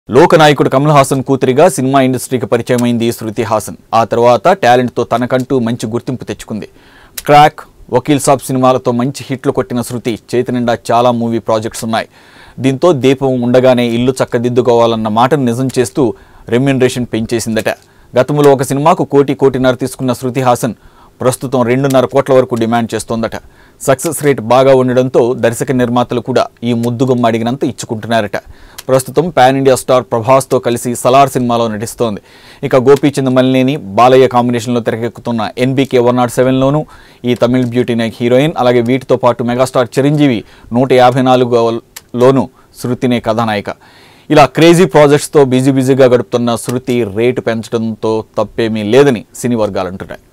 లోకనాయకుడు కమల్ హాసన్ కూతురిగా సినిమా ఇండస్ట్రీకి పరిచయమైంది శృతి హాసన్ ఆ తర్వాత టాలెంట్తో తనకంటూ మంచి గుర్తింపు తెచ్చుకుంది క్రాక్ వకీల్ సాబ్ సినిమాలతో మంచి హిట్లు కొట్టిన శృతి చేతి నిండా చాలా మూవీ ప్రాజెక్ట్స్ ఉన్నాయి దీంతో దీపం ఉండగానే ఇల్లు చక్కదిద్దుకోవాలన్న మాటను నిజం చేస్తూ రెమ్యునరేషన్ పెంచేసిందట గతంలో ఒక సినిమాకు కోటి కోటిన్నర తీసుకున్న శృతి హాసన్ ప్రస్తుతం రెండున్నర కోట్ల వరకు డిమాండ్ చేస్తోందట సక్సెస్ రేట్ బాగా ఉండడంతో దర్శక నిర్మాతలు కూడా ఈ ముద్దుగుమ్మ అడిగినంత ఇచ్చుకుంటున్నారట ప్రస్తుతం పాన్ ఇండియా స్టార్ ప్రభాస్తో కలిసి సలార్ సినిమాలో నటిస్తోంది ఇక గోపీచంద్ మలినేని బాలయ్య కాంబినేషన్లో తెరకెక్కుతున్న ఎన్బీకే వన్ నాట్ సెవెన్లోనూ ఈ తమిళ్ బ్యూటీ నైక్ హీరోయిన్ అలాగే వీటితో పాటు మెగాస్టార్ చిరంజీవి నూట యాభై నాలుగులోనూ శృతినే కథానాయిక ఇలా క్రేజీ ప్రాజెక్ట్స్తో బిజీ బిజీగా గడుపుతున్న శృతి రేటు పెంచడంతో తప్పేమీ లేదని సినీ వర్గాలు అంటున్నాయి